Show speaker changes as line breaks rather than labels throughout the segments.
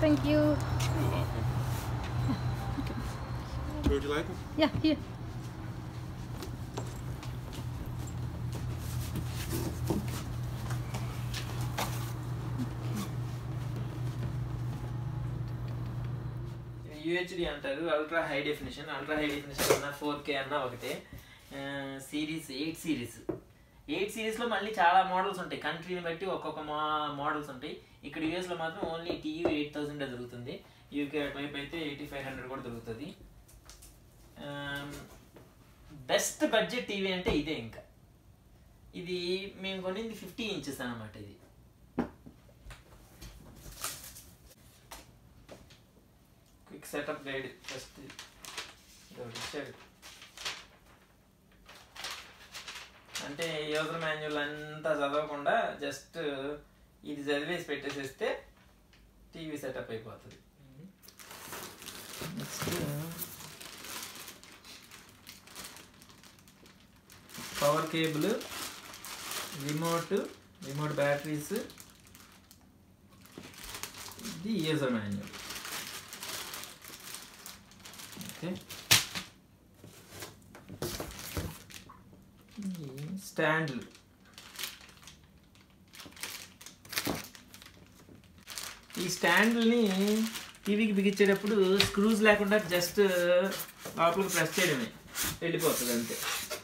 Thank you
You're welcome. Would you like them?
Yeah here
U H D అంటారు ultra high definition ultra high definition అన్న four K అన్న ఒకటే series eight series eight సిరీస్లో మళ్ళీ చాలా models ఉంటాయి కంట్రీని బట్టి ఒక్కొక్క మా మోడల్స్ ఉంటాయి ఇక్కడ యూఎస్లో మాత్రం ఓన్లీ టీయూ ఎయిట్ థౌసండ్ దొరుకుతుంది యూకే అటువైపు అయితే ఎయిటీ ఫైవ్ హండ్రెడ్ కూడా దొరుకుతుంది బెస్ట్ బడ్జెట్ టీవీ అంటే ఇదే ఇంకా ఇది మేము కొనింది ఫిఫ్టీ ఇంచెస్ అన్నమాట ఇది క్విక్ సెటప్ గైడ్ ఫస్ట్ ఇచ్చాడు అంటే యూజర్ మాన్యువల్ అంతా చదవకుండా జస్ట్ ఇది చదివేసి పెట్టేసేస్తే టీవీ సెటప్ అయిపోతుంది next power cable remote remote batteries ఇది యూజర్ మాన్యువల్ ఓకే స్టాండ్లు ఈ స్టాండ్ని టీవీకి బిగించేటప్పుడు స్క్రూస్ లేకుండా జస్ట్ లోపలికి ప్రెస్ చేయడమే వెళ్ళిపోతుంది అంతే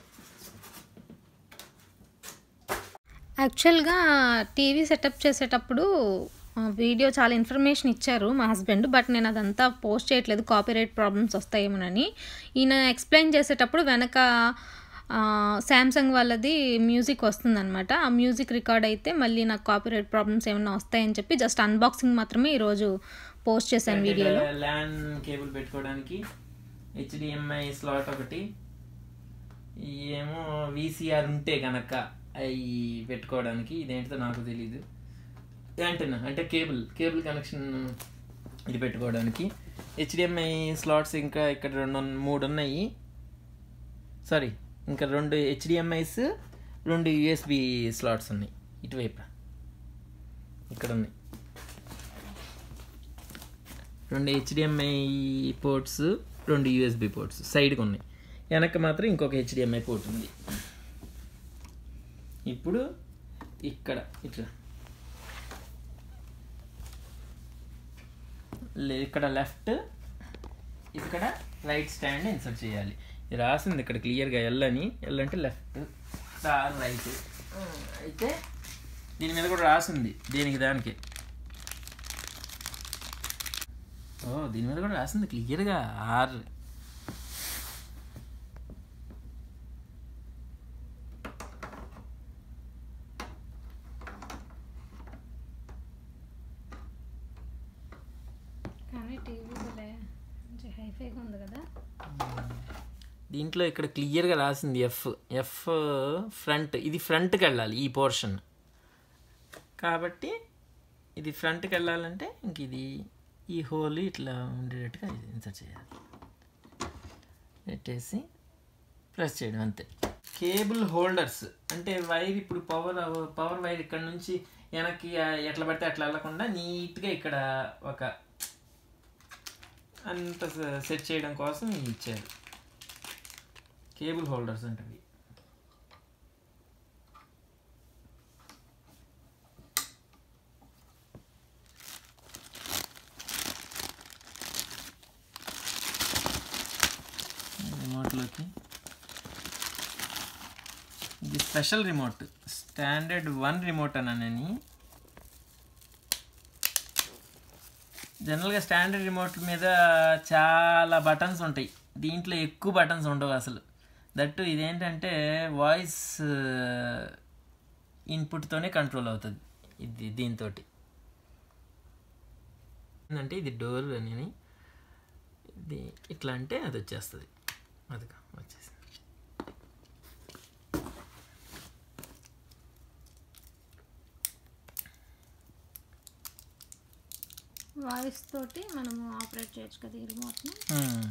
యాక్చువల్గా టీవీ సెటప్ చేసేటప్పుడు ఆ, వీడియో చాలా ఇన్ఫర్మేషన్ ఇచ్చారు మా హస్బెండ్ బట్ నేను అదంతా పోస్ట్ చేయట్లేదు కాపీరైట్ ప్రాబ్లమ్స్ వస్తాయేమోనని ఈయన ఎక్స్ప్లెయిన్ చేసేటప్పుడు వెనక శాంసంగ్ వాళ్ళది మ్యూజిక్ వస్తుందన్నమాట ఆ మ్యూజిక్ రికార్డ్ అయితే మళ్ళీ నాకు కాపీరైట్ ప్రాబ్లమ్స్ ఏమైనా వస్తాయని చెప్పి జస్ట్ అన్బాక్సింగ్ మాత్రమే ఈరోజు పోస్ట్ చేశాను వీడియోలో
ల్యాన్ కేబుల్ పెట్టుకోవడానికి హెచ్డిఎంఐ స్లాట్ ఒకటి ఏమో విసిఆర్ ఉంటే కనుక అవి పెట్టుకోవడానికి ఇదేంటిదో నాకు తెలీదు యాంటెనా అంటే కేబుల్ కేబుల్ కనెక్షన్ ఇది పెట్టుకోవడానికి హెచ్డిఎంఐ స్లాట్స్ ఇంకా ఇక్కడ రెండు ఉన్- మూడు ఉన్నాయి సారీ ఇంకా రెండు హెచ్డిఎంఐస్ రెండు యూఎస్బి స్లాట్స్ ఉన్నాయి ఇటువైపు ఇక్కడ ఉన్నాయి రెండు హెచ్డిఎంఐ పోర్ట్స్ రెండు యూఎస్బి పోర్ట్స్ సైడ్కి ఉన్నాయి వెనక్కి మాత్రం ఇంకొక హెచ్డిఎంఐ పోర్ట్ ఉంది ఇప్పుడు ఇక్కడ ఇట్లా లే- ఇక్కడ లెఫ్ట్ ఇక్కడ రైట్ స్టాండ్ ఇన్సర్ట్ చేయాలి ఇది రాసింది ఇక్కడ క్లియర్గా ఎల్ అని ఎల్ అంటే లెఫ్ట్ సార్ రైట్ అయితే దీని మీద కూడా రాసింది దేనికి దానికి ఓ దీని మీద కూడా రాసింది క్లియర్గా ఆర్
కానీ టీవీ హైఫైగా ఉంది కదా
దీంట్లో ఇక్కడ క్లియర్గా రాసింది ఎఫ్ ఎఫ్ ఫ్రంట్ ఇది ఫ్రంట్కి వెళ్ళాలి ఈ పోర్షన్ కాబట్టి ఇది ఫ్రంట్కి వెళ్ళాలంటే ఇంక ఇది ఈ హోల్ ఇట్లా ఉండేటట్టుగా ఇది ఇన్సర్ట్ చేయాలి పెట్టేసి ప్రెస్ చేయడం అంతే కేబుల్ హోల్డర్స్ అంటే వైర్ ఇప్పుడు పవర్ పవర్ వైర్ ఇక్కడ నుంచి వెనక్కి ఆ, ఎట్లా పడితే అట్లా వెళ్ళకుండా నీట్గా ఇక్కడ ఒక అంత సెట్ చేయడం కోసం ఇవి ఇచ్చారు కేబుల్ హోల్డర్స్ అంటే ఇవి. రిమోట్లోకి ఇది special remote standard one remote అని జనరల్గా స్టాండర్డ్ రిమోట్ మీద చాలా బటన్స్ ఉంటాయి దీంట్లో ఎక్కువ బటన్స్ ఉండవు అసలు దట్టు ఇదేంటంటే వాయిస్ ఇన్పుట్తోనే కంట్రోల్ అవుతుంది ఇది దీంతో ఏంటంటే ఇది డోర్ అని ఇది ఇట్లా అంటే అది వచ్చేస్తుంది అదిగా వచ్చేసింది
వాయిస్ తోటి మనము ఆపరేట్ చేయొచ్చు కదా ఈ రిమోట్ని
Hmm.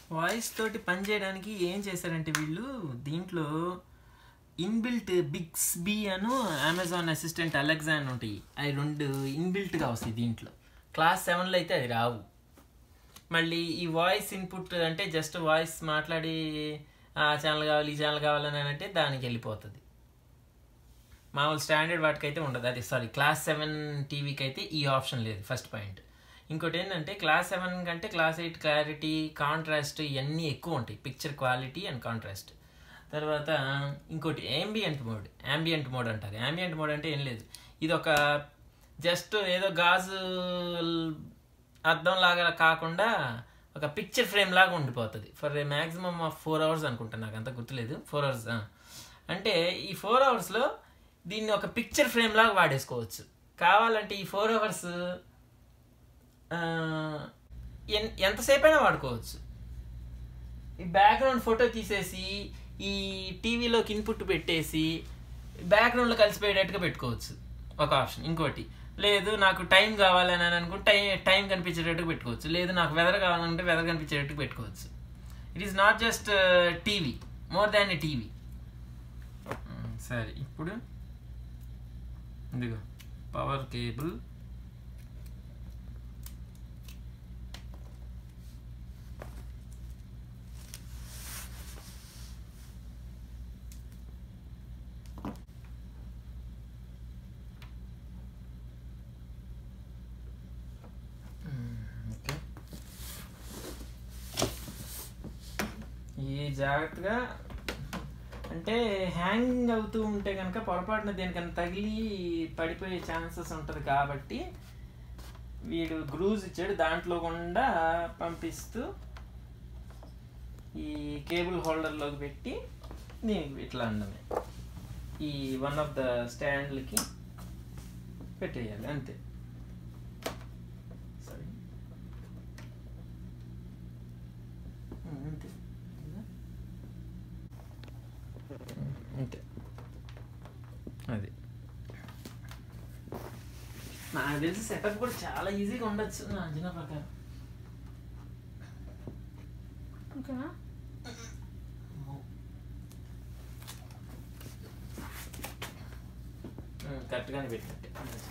వాయిస్ తోటి పని చేయడానికి ఏం చేశారంటే వీళ్ళు దీంట్లో ఇన్బిల్ట్ బిగ్స్ బి అను అమెజాన్ అసిస్టెంట్ అలెక్సా అని ఉంటాయి అవి రెండు ఇన్బిల్ట్గా వస్తాయి దీంట్లో క్లాస్ సెవెన్లో అయితే అది రావు మళ్ళీ ఈ వాయిస్ ఇన్పుట్ అంటే జస్ట్ వాయిస్ మాట్లాడి ఆ ఛానల్ కావాలి ఈ ఛానల్ కావాలని అంటే దానికి వెళ్ళిపోతుంది మామూలు స్టాండర్డ్ వాటికైతే ఉండదు అది సారీ క్లాస్ సెవెన్ టీవీకి అయితే ఈ ఆప్షన్ లేదు ఫస్ట్ పాయింట్ ఇంకోటి ఏంటంటే క్లాస్ సెవెన్ కంటే క్లాస్ ఎయిట్ క్లారిటీ కాంట్రాస్ట్ ఇవన్నీ ఎక్కువ ఉంటాయి పిక్చర్ క్వాలిటీ అండ్ కాంట్రాస్ట్ తర్వాత ఇంకోటి ambient మోడ్ ambient మోడ్ అంటారు ambient మోడ్ అంటే ఏం లేదు ఇది ఒక జస్ట్ ఏదో గాజు అద్దం లాగా కాకుండా ఒక పిక్చర్ ఫ్రేమ్ లాగా ఉండిపోతుంది for maximum of four hours అనుకుంటా నాకు అంత గుర్తులేదు ఫోర్ అవర్స్ అంటే ఈ ఫోర్ అవర్స్లో దీన్ని ఒక పిక్చర్ ఫ్రేమ్ లాగా వాడేసుకోవచ్చు కావాలంటే ఈ ఫోర్ అవర్స్ ఎంతసేపు అయినా వాడుకోవచ్చు ఈ బ్యాక్గ్రౌండ్ ఫోటో తీసేసి ఈ టీవీలోకి ఇన్పుట్ పెట్టేసి బ్యాక్గ్రౌండ్లో కలిసిపోయేటట్టుగా పెట్టుకోవచ్చు ఒక ఆప్షన్ ఇంకోటి లేదు నాకు టైం కావాలని అని అనుకుంటే టైం టైం కనిపించేటట్టుగా పెట్టుకోవచ్చు లేదు నాకు వెదర్ కావాలంటే వెదర్ కనిపించేటట్టుగా పెట్టుకోవచ్చు it is not just TV more than a TV సరే ఇప్పుడు ఇదిగో పవర్ కేబుల్ ఓకే ఈ జాగ్రత్తగా అంటే హ్యాంగ్ అవుతూ ఉంటే కనుక పొరపాటున దేనికన్నా తగిలి పడిపోయే ఛాన్సెస్ ఉంటుంది కాబట్టి వీడు గ్రూజ్ ఇచ్చాడు దాంట్లో గుండా పంపిస్తూ ఈ కేబుల్ హోల్డర్లోకి పెట్టి దీనికి ఇట్లా అందమే ఈ వన్ ఆఫ్ ద స్టాండ్లకి పెట్టేయాలి అంతే సరే ఉమ్, అంతే ఉమ్, అంతే అది నాకు తెలిసి సెటప్ కూడా చాలా ఈజీగా ఉండొచ్చు నా అంచనా ప్రకారం
ఓకేనా
కరెక్ట్గానే పెట్టినట్టే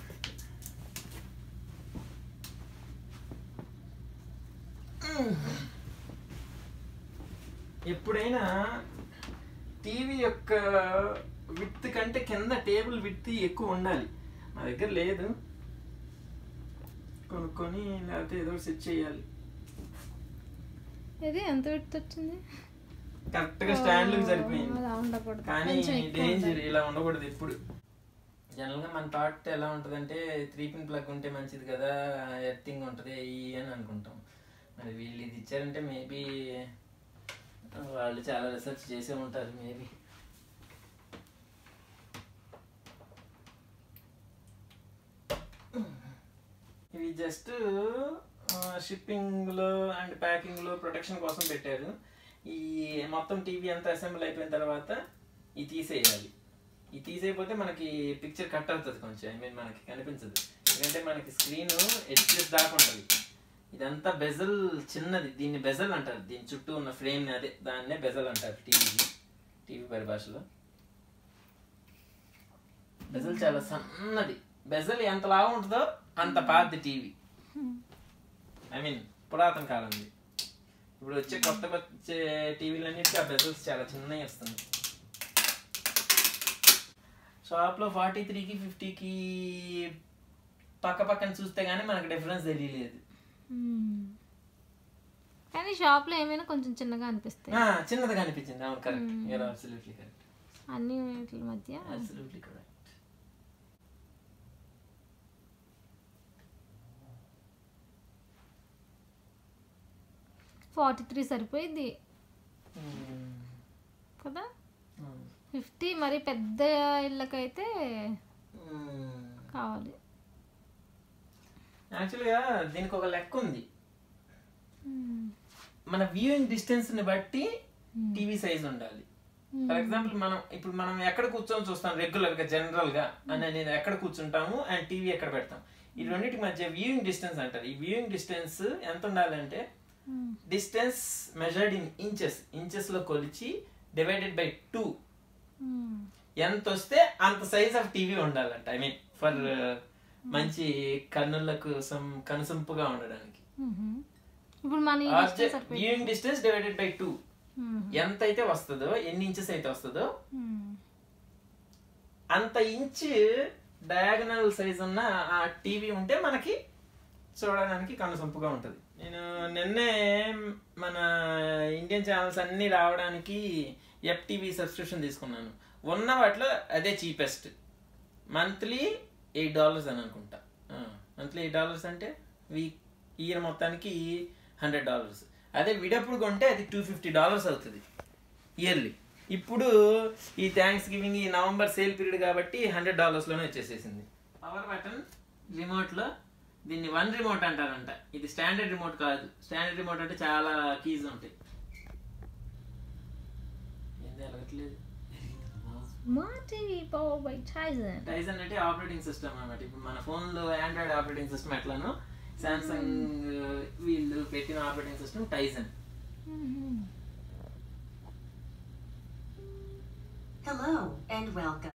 ఎప్పుడైనా టీవీ యొక్క విత్ కంటే కింద టేబుల్ విత్ ఎక్కువ ఉండాలి మా దగ్గర లేదు కొనుక్కొని లేకపోతే ఏదో సెట్ చేయాలి
ఇది ఎంత విడత వచ్చింది
కరెక్ట్గా స్టాండ్కి సరిపోయింది
అలా ఉండకూడదు
కానీ
కొంచెం ఎక్కువ
డేంజర్
ఉండాలి.
ఇలా ఉండకూడదు ఎప్పుడు జనరల్గా మన థాట్ ఎలా ఉంటుందంటే త్రీ పిన్ ప్లగ్ ఉంటే మంచిది కదా ఎర్తింగ్ ఉంటుంది ఈ అని అనుకుంటాం మరి వీళ్ళు ఇది ఇచ్చారంటే మేబీ వాళ్ళు చాలా రీసెర్చ్ చేసే ఉంటారు మేబీ ఇవి జస్ట్ షిప్పింగ్లో అండ్ ప్యాకింగ్లో ప్రొటెక్షన్ కోసం పెట్టారు ఈ మొత్తం టీవీ అంతా అసెంబ్ల్ అయిపోయిన తర్వాత ఇది తీసేయాలి ఇది తీసేయకపోతే మనకి పిక్చర్ కట్ అవుతుంది కొంచెం ఐ మీన్ మనకి కనిపించదు ఎందుకంటే మనకి స్క్రీన్ ఎడ్జెస్ దాకా ఉంటుంది ఇదంతా బెజల్ చిన్నది దీన్ని బెజల్ అంటారు దీని చుట్టూ ఉన్న ఫ్రేమ్ అదే దాన్నే బెజల్ అంటారు టీవీ టీవీ పరిభాషలో బెజల్ చాలా సన్నది బెజల్ ఎంత లాగా ఉంటుందో అంత పాతది టీవీ ఐ మీన్ పురాతన కాలంది ఇప్పుడు వచ్చే కొత్త వచ్చే టీవీలన్నిటికీ ఆ బెజల్స్ చాలా చిన్నవి వస్తుంది షాప్లో ఫార్టీ త్రీకి ఫిఫ్టీకి పక్క పక్కన చూస్తే కానీ మనకు డిఫరెన్స్ తెలియలేదు
మ్మ్. కానీ షాప్లో ఏమైనా కొంచెం చిన్నగా అనిపిస్తాయి
ఆ, చిన్నదిగా అనిపించింది అవును కరెక్ట్ యూర్ అబ్సల్యూట్లీ కరెక్ట్
అన్ని వీటి మధ్య
అబ్సల్యూట్లీ కరెక్ట్
ఫార్టీ త్రీ సరిపోయింది కదా ఫిఫ్టీ మరి పెద్ద ఇళ్ళకైతే కావాలి
యాక్చువల్గా దీనికి ఒక లెక్క ఉంది
మ్మ్.
మన వ్యూయింగ్ డిస్టెన్స్ ని బట్టి టీవీ సైజ్ ఉండాలి ఫర్ ఎగ్జాంపుల్ మనం ఇప్పుడు మనం ఎక్కడ కూర్చొని చూస్తాం రెగ్యులర్ గా జనరల్ గా అని నేను ఎక్కడ కూర్చుంటాము అండ్ టీవీ ఎక్కడ పెడతాం ఈ రెండింటి మధ్య వ్యూయింగ్ డిస్టెన్స్ అంటారు ఈ వ్యూయింగ్ డిస్టెన్స్ ఎంత ఉండాలంటే distance measured in inches inches లో కొలిచి డివైడెడ్ బై టూ ఎంత వస్తే అంత సైజ్ ఆఫ్ టీవీ ఉండాలంట ఐ మీన్ ఫర్ మంచి కన్నులకు సం కనుసంపుగా ఉండడానికి
ఇప్పుడు మన ఈ
ఆబ్జెక్ట్
distance సరిపోయింది.
Viewing distance divided by two
hmm.
ఎంత అయితే వస్తుందో ఎన్ని ఇంచెస్ అయితే వస్తుందో
మ్మ్.
అంత ఇంచ్ డయాగనల్ సైజ్ ఉన్న ఆ టీవీ ఉంటే మనకి చూడడానికి కనుసొంపుగా ఉంటుంది నేను నిన్నే మన ఇండియన్ ఛానల్స్ అన్నీ రావడానికి ఎఫ్టీవీ సబ్స్క్రిప్షన్ తీసుకున్నాను ఉన్న వాటిలో అదే చీపెస్ట్ మంత్లీ ఎయిట్ డాలర్స్ అని అనుకుంటా మంత్లీ ఎయిట్ డాలర్స్ అంటే వీక్ ఇయర్ మొత్తానికి హండ్రెడ్ డాలర్స్ అదే విడప్పుడు కొంటే అది టూ ఫిఫ్టీ డాలర్స్ అవుతుంది ఇయర్లీ ఇప్పుడు ఈ థ్యాంక్స్ గివింగ్ ఈ నవంబర్ సేల్ పీరియడ్ కాబట్టి హండ్రెడ్ డాలర్స్లోనే వచ్చేసేసింది పవర్ బటన్ రిమోట్లో దీన్ని వన్ రిమోట్ అంటారంట ఇది స్టాండర్డ్ రిమోట్ కాదు స్టాండర్డ్ రిమోట్ అంటే చాలా కీస్ ఉంటాయి ఏంది ఎలగట్లేదు
Smart TV powered by Tizen.
టైజన్ అంటే ఆపరేటింగ్ సిస్టమ్ అన్నమాట ఇప్పుడు మన ఫోన్లో ఆండ్రాయిడ్ ఆపరేటింగ్ సిస్టమ్ ఎట్లానో సామ్సంగ్ వీళ్ళు పెట్టిన operating system Tizen
Mhm.
Hello and welcome.